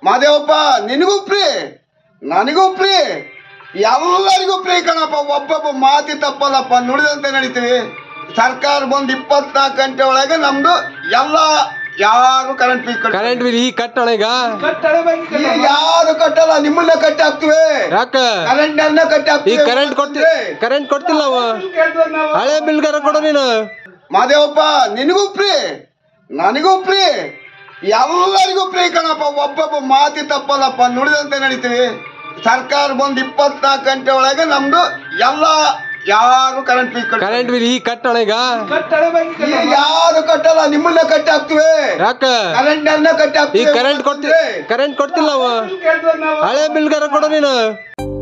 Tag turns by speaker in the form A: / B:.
A: ಮಾದೇವಪ್ಪ ನಿನಗೂ ಫ್ರೀ ನನಗೂ ಫ್ರೀ ಎಲ್ಲರಿಗೂ ಫ್ರೀ ಕಣಪ್ಪ ಒಬ್ಬೊಬ್ಬ ಮಾತಿ ತಪ್ಪಲ್ಲಪ್ಪ ನುಡಿದಂತೆ ನಡೀತೀವಿ ಸರ್ಕಾರ ಬಂದು ಇಪ್ಪತ್ನಾಲ್ಕು ಗಂಟೆ ಒಳಗೆ ನಮ್ದು ಎಲ್ಲ ಯಾರು ಕರೆಂಟ್ ಫೀಸ್
B: ಕರೆಂಟ್ ಬಿಲ್ ಈ ಕಟ್ಟಣ ಈಗ
A: ಯಾರು ಕಟ್ಟಲ್ಲ ನಿಮ್ಮನ್ನ ಕಟ್ಟಿ ಹಾಕ್ತಿವಿ
B: ಯಾಕ
A: ಕರೆಂಟ್ ಅನ್ನ ಕಟ್ಟಿ
B: ಈ
A: ಹಾಕ್ತಿವಿ
B: ಕರೆಂಟ್ ಕೊಡ್ತಿ ಕರೆಂಟ್ ಕೊಡ್ತಿಲ್ಲ ನಾವು ಹಳೆ ಬಿಲ್ಗಾರ ಕೊಡು ನೀನು
A: ಮಾದೇವಪ್ಪ ನಿನಗೂ ಫ್ರೀ ನನಗೂ ಫ್ರೀ ಎಲ್ಲರಿಗೂ ಫ್ರೀ ಕಣಪ್ಪ ಒಬ್ಬೊಬ್ಬ ಮಾತಿ ತಪ್ಪಲ್ಲಪ್ಪ ನುಡಿದಂತೆ ನಡೀತೀವಿ ಸರ್ಕಾರ ಬಂದು ಇಪ್ಪತ್ನಾಲ್ಕು ಗಂಟೆ ಒಳಗೆ ನಮ್ದು ಎಲ್ಲ ಯಾರು ಕರೆಂಟ್ ಫೀಸ್
B: ಕರೆಂಟ್ ಬಿಲ್ ಈ ಕಟ್ಟಣ ಈಗ
A: ಯಾರು ಕಟ್ಟಲ್ಲ ನಿಮ್ಮನ್ನ ಕಟ್ಟಿ ಹಾಕ್ತಿವಿ
B: ಯಾಕ
A: ಕರೆಂಟ್ ಅನ್ನ ಕಟ್ಟಿ
B: ಈ
A: ಹಾಕ್ತಿವಿ
B: ಕರೆಂಟ್ ಕೊಡ್ತಿ ಕರೆಂಟ್ ಕೊಡ್ತಿಲ್ಲ ನಾವು ಹಳೆ ಬಿಲ್ಗಾರ ಕೊಡು ನೀನು